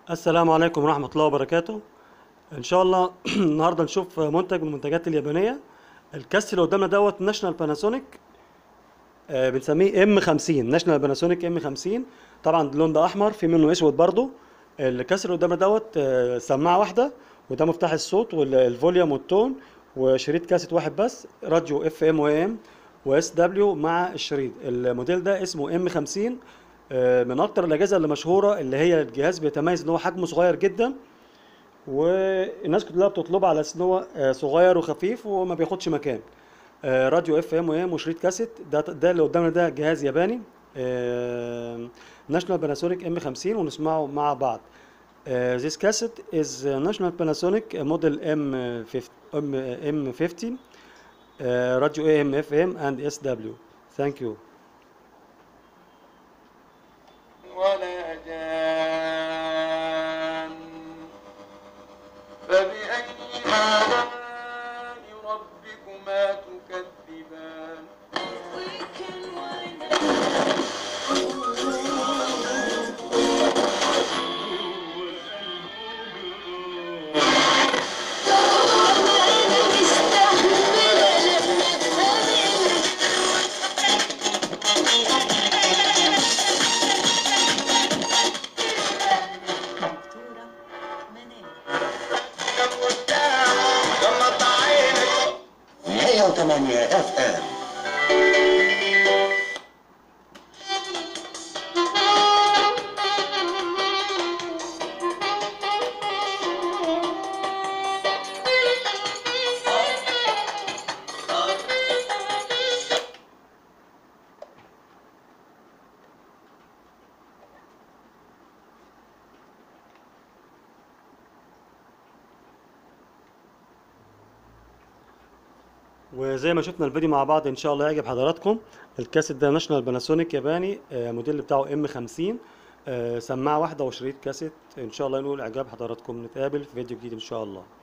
السلام عليكم ورحمة الله وبركاته إن شاء الله النهاردة نشوف منتج من المنتجات اليابانية الكاس اللي قدامنا دوت ناشونال باناسونيك آه، بنسميه ام 50 ناشونال باناسونيك ام 50 طبعا اللون ده احمر في منه اسود برضو الكاس اللي قدامنا دوت آه، سماعه واحده وده مفتاح الصوت والفوليوم والتون وشريط كاسيت واحد بس راديو اف ام و ام واس دبليو مع الشريط الموديل ده اسمه ام 50 آه، من اكتر الاجهزه اللي مشهوره اللي هي الجهاز بيتميز ان هو حجمه صغير جدا والناس كلها بتطلبه على اساس ان هو آه، صغير وخفيف وما بياخدش مكان آه، راديو اف ام ام وشريط كاسيت ده ده اللي قدامنا ده جهاز ياباني ناشونال باناسونيك ام 50 ونسمعه مع بعض Uh, this cassette is uh, National Panasonic uh, model M50, M, M50 uh, radio AM, FM and SW. Thank you. ولا جان فبأي آلاء ربكما تكذبان غمض عينك 108 اف ام وزي ما شفنا الفيديو مع بعض ان شاء الله يعجب حضراتكم الكاسيت ده ناشونال باناسونيك ياباني آه، موديل بتاعه ام 50 آه، سماعه واحده وشريط كاسيت ان شاء الله نقول اعجاب حضراتكم نتقابل في فيديو جديد ان شاء الله